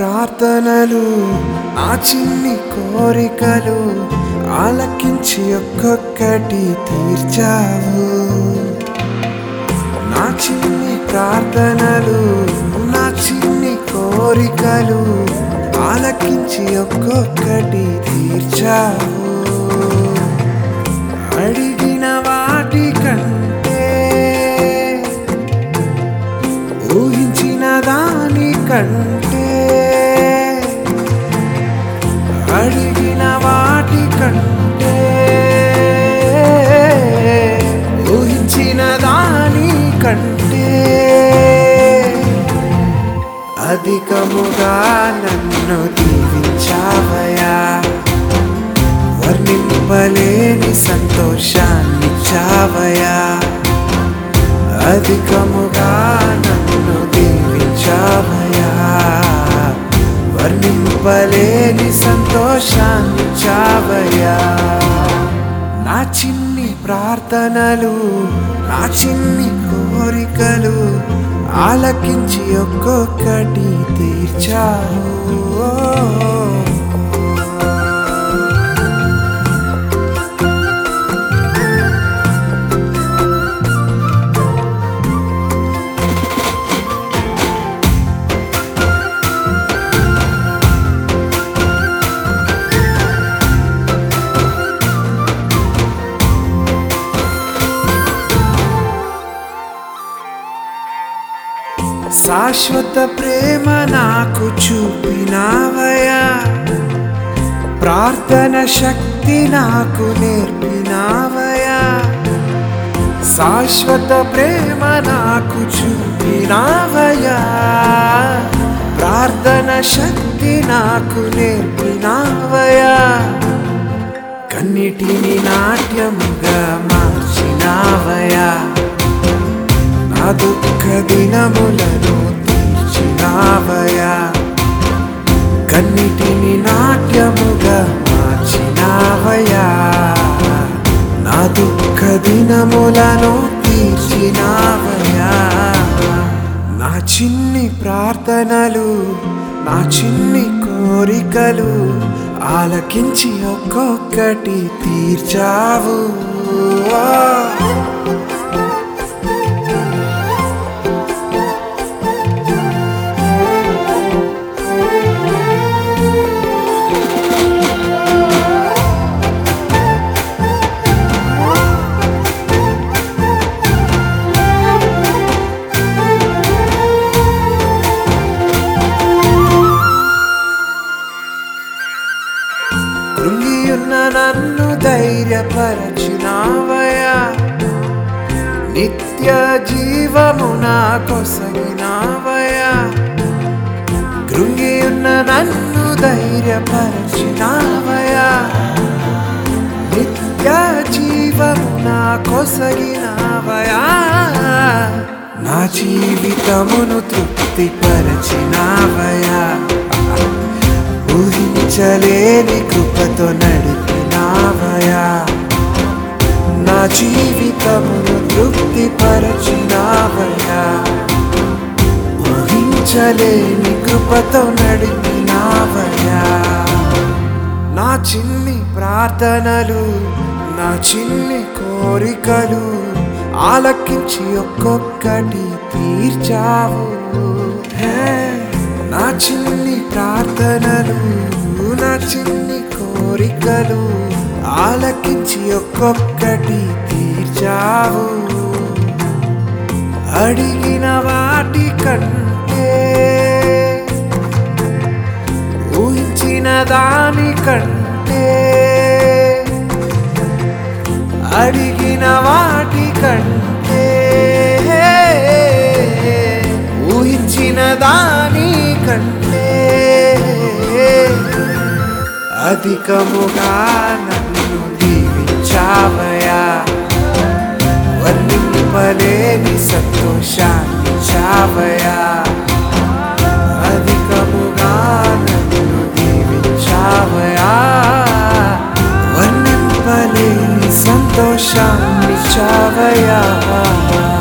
ప్రార్థనలు నా చిన్ని కోరికలు ఆలకించి ఒక్కొక్కటి తీర్చావు నా చిన్ని ప్రార్థనలు నా చిన్ని కోరికలు ఆలకించి ఒక్కొక్కటి తీర్చావు అడిగిన వాటి కంటే ఊహించిన దాని కంటే అడిగిన వాటి కంటే ఊహించిన దాని కంటే అధికముగా నన్ను దీవించావయా వర్ణింపలేని సంతోషాన్నిచ్చావయా అధికముగా నన్ను దీవించావయా వర్ణింపలేని సంతోషాన్నిచ్చావయా నా చిన్ని ప్రార్థనలు నా చిన్ని కోరికలు ఆలకించి ఒక్కొక్కటి తీర్చావు శాశ్వత ప్రేమ నాకు చూపినావయా ప్రార్థన శక్తి నాకు నేర్పినావయా శాశ్వత ప్రేమ నాకు చూపినావయా ప్రార్థన శక్తి నాకు నేర్పినావయా కన్నిటిని నాట్యముగా మార్చినావయా నా దుఃఖ దినములను తీర్చినావయా కన్నిటిని నాట్యముగా మార్చినావయా నా దుఃఖ దినములను తీర్చినావయా నా చిన్ని ప్రార్థనలు నా చిన్ని కోరికలు ఆలకించి ఒక్కొక్కటి తీర్చావు కృంగియున్న నన్ను ధైర్యపరచినావయా నిత్య జీవము నా కొసగినావయా కృంగియున్న నన్ను ధైర్యపరచినావయా నిత్య జీవము నా కొసగినావయా నా జీవితమును తృప్తిపరచినావయా ఊహించలేని కృపతో నడిపినావయా నా జీవితమును తృప్తిపరచినావయా ఊహించలేని కృపతో నడిపినావయా నా చిన్ని ప్రార్థనలు నా చిన్ని కోరికలు ఆలకించి ఒక్కొక్కటి తీర్చావు హే, నా చిన్ని ప్రార్థనలు నా చిన్ని కోరికలు ఆలకించి ఒక్కొక్కటి తీర్చావు అడిగిన వాటి కంటే ఊహించిన దాని కంటే అడిగిన వాటి కంటే ఊహించిన దాని కంటే అధికముగా నన్ను దీవించావయా వర్ణింపలేని సంతోషాన్ని చావయా అధికముగా నన్ను దీవించావయా వర్ణింపలేని సంతోషాన్ని చావయా